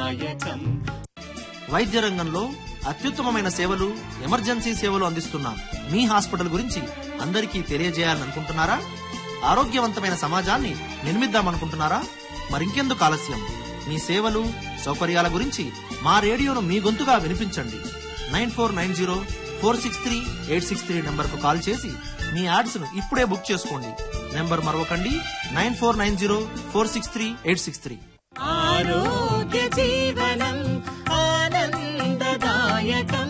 ఆనందదాయకం వైద్య రంగంలో అత్యుత్తమమైన సేవలు ఎమర్జెన్సీ సేవలు అందిస్తున్న మీ హాస్పిటల్ గురించి అందరికీ తెలియజేయాలని అనుకుంటున్నారా ఆరోగ్యవంతమైన సమాజాన్ని నిర్మిద్దామనుకుంటున్నారా మరింకెందుకు ఆలస్యం మీ సేవలు సౌకర్యాల గురించి మా రేడియోను మీ గొంతుగా వినిపించండి nine four nine zero four six three eight six three నెంబర్కు కాల్ చేసి మీ యాడ్స్ను ఇప్పుడే బుక్ చేసుకోండి నెంబర్ మరొకండి nine four nine zero four six three eight six three ఆరోగ్య జీవనం ఆనందదాయకం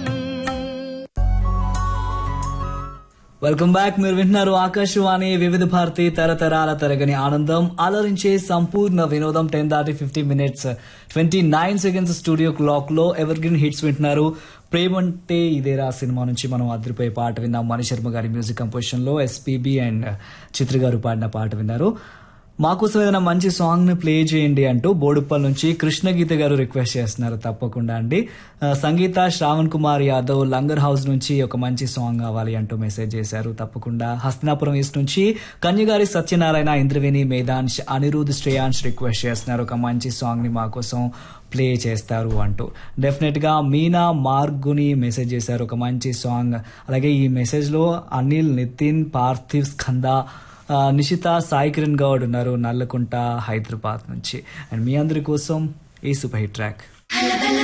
వెల్కమ్ బ్యాక్ మీరు వింటున్నారు ఆకాశవాణి వివిధ భారతి తరతరాల తరగని ఆనందం అలరించే సంపూర్ణ వినోదం టెన్ దాటి fifty minutes twenty nine seconds studio clock లో ఎవర్ గ్రీన్ హిట్స్ వింటున్నారు ప్రేమంటే ఇదేరా సినిమా నుంచి మనం అదిరిపోయే పాట విన్నాం మణి శర్మ గారి మ్యూజిక్ కంపోజిషన్ లో ఎస్పీబి అండ్ చిత్ర గారు పాడిన పాట విన్నారు మాకోసం ఏదైనా మంచి సాంగ్ ని ప్లే చేయండి అంటూ బోడుప్పల్ నుంచి కృష్ణగీత గారు రిక్వెస్ట్ చేస్తున్నారు తప్పకుండా అండి ఆ, సంగీత శ్రావణ్ కుమార్ యాదవ్ లంగర్ హౌస్ నుంచి ఒక మంచి సాంగ్ కావాలి అంటూ మెసేజ్ చేశారు తప్పకుండా హస్తినాపురం ఈస్ట్ నుంచి కన్యగారి సత్యనారాయణ ఇంద్రవేణి మేధాంశ్ అనిరుద్ శ్రేయాంశ్ రిక్వెస్ట్ చేస్తున్నారు ఒక మంచి సాంగ్ ని మా కోసం ప్లే చేస్తారు అంటూ డెఫినెట్ గా మీనా మార్గుని మెసేజ్ చేశారు ఒక మంచి సాంగ్ అలాగే ఈ మెసేజ్ లో అనిల్ నితిన్ పార్థివ్ స్కంద ఆ, నిషిత సాయి కిరణ్ గౌడ్ ఉన్నారు నల్లకుంట హైదరాబాద్ నుంచి అండ్ మీ అందరి కోసం ఈ సూపర్ హిట్ ట్రాక్ హలబల